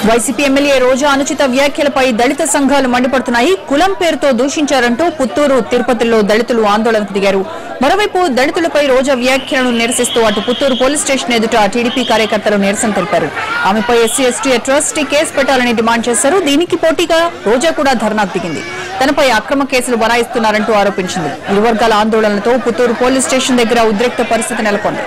YCP MLA రోజా అనుచిత వ్యాఖ్యలపై దళిత సంఘాలు మండిపడుతున్నాయి కులం పేరుతో దూషించారంటూ పుత్తూరు తిరుపతిలో దళితులు ఆందోళనకు దిగారు మరోవైపు దళితులపై రోజా వ్యాఖ్యలను నిరసిస్తూ అటు పుత్తూరు పోలీస్ స్టేషన్ ఎదుట టీడీపీ కార్యకర్తలు నిరసన తెలిపారు ఆమెపై ఎస్సీ ఎస్టీ అట్రాసిటీ కేసు పెట్టాలని డిమాండ్ చేశారు దీనికి పోటీగా రోజా కూడా ధర్నాకు దిగింది తనపై అక్రమ కేసులు బనాయిస్తున్నారంటూ ఆరోపించింది ఇరు వర్గాల ఆందోళనలతో పుత్తూరు పోలీస్ స్టేషన్ దగ్గర ఉద్రిక్త పరిస్థితి నెలకొంది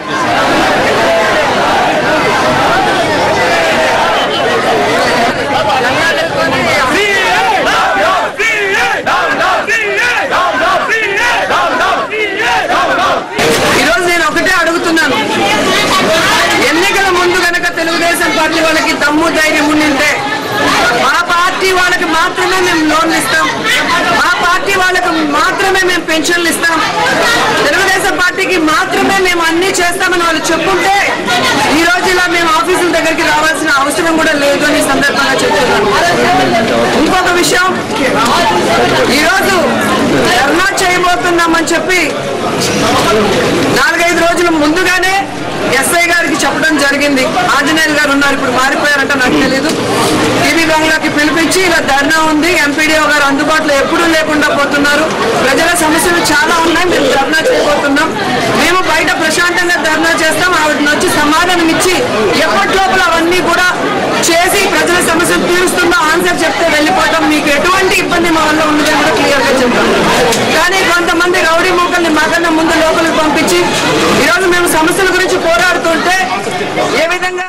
ఈరోజు నేను ఒకటే అడుగుతున్నాను ఎన్నికల ముందు గనక తెలుగుదేశం పార్టీ వాళ్ళకి దమ్ము ధైర్యం ఉండింటే మా పార్టీ వాళ్ళకి మాత్రమే మేము లోన్లు ఇస్తాం మా పార్టీ వాళ్ళకి మాత్రమే మేము పెన్షన్లు ఇస్తాం తెలుగుదేశం పార్టీకి మాత్రమే మేము అన్ని చేస్తామని వాళ్ళు చెప్పుంటే ఈ రోజు ఇలా మేము ఆఫీసుల దగ్గరికి రావాల్సిన అవసరం కూడా లేదు అని ఈ సందర్భంగా చెప్తున్నాను ఇంకొక విషయం ఈరోజు ధర్నా చేయబోతున్నామని చెప్పి నాలుగైదు రోజుల ముందుగానే ఎస్ఐ గారికి చెప్పడం జరిగింది ఆంజనేయులు గారు ఉన్నారు ఇప్పుడు మారిపోయారంట నాకు తెలియదు టీవీ బంగ్లాకి పిలిపించి ఇలా ధర్నా ఉంది ఎంపీడీఓ గారు అందుబాటులో ఎప్పుడూ లేకుండా పోతున్నారు ప్రజల సమస్యలు చాలా ఉన్నాయి మేము ధర్నా చేయబోతున్నాం మేము బయట ప్రశాంతంగా ధర్నా చేస్తాం ఆవిడని వచ్చి సమాధానం ఇచ్చి ఎప్పటి లోపల అవన్నీ కూడా చేసి ప్రజల సమస్యలు తీరుస్తుందో ఆన్సర్ చెప్తే వెళ్ళిపోతాం మీకు ఎటువంటి ఇబ్బంది మా వల్ల ఉండదని కూడా క్లియర్ గా చెప్తాం కానీ కొంతమంది రౌడీ మూకల్ని మాకన్నా ముందు లోపలికి పంపించి ఈరోజు మేము సమస్యల గురించి పోరాడుతుంటే ఏ విధంగా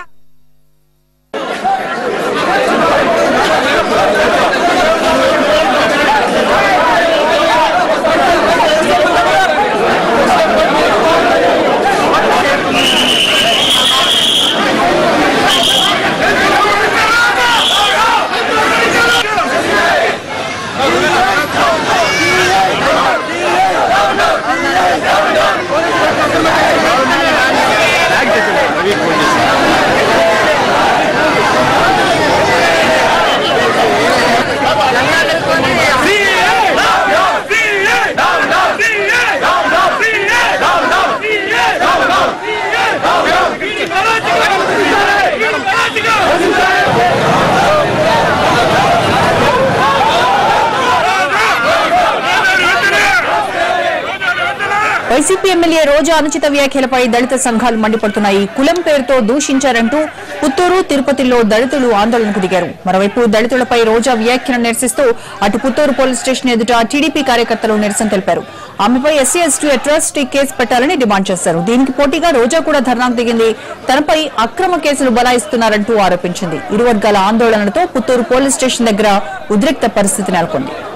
వైసీపీ ఎమ్మెల్యే రోజా అనుచిత వ్యాఖ్యలపై దళిత సంఘాలు మండిపడుతున్నాయి కులం పేరుతో దూషించారంటూ పుత్తూరు తిరుపతిలో దళితులు ఆందోళనకు దిగారు మరోవైపు దళితులపై రోజా వ్యాఖ్యలను నిరసిస్తూ అటు పుత్తూరు పోలీస్ స్టేషన్ ఎదుట టీడీపీ కార్యకర్తలు నిరసన తెలిపారు ఆమెపై ఎస్సీ ఎస్టీ అట్రాసిటీ కేసు పెట్టాలని డిమాండ్ చేశారు దీనికి పోటీగా రోజా కూడా ధర్నాకు దిగింది తనపై అక్రమ కేసులు బలాయిస్తున్నారంటూ ఆరోపించింది ఇరు వర్గాల ఆందోళనలతో పుత్తూరు పోలీస్ స్టేషన్ దగ్గర ఉద్రిక్త పరిస్థితి నెలకొంది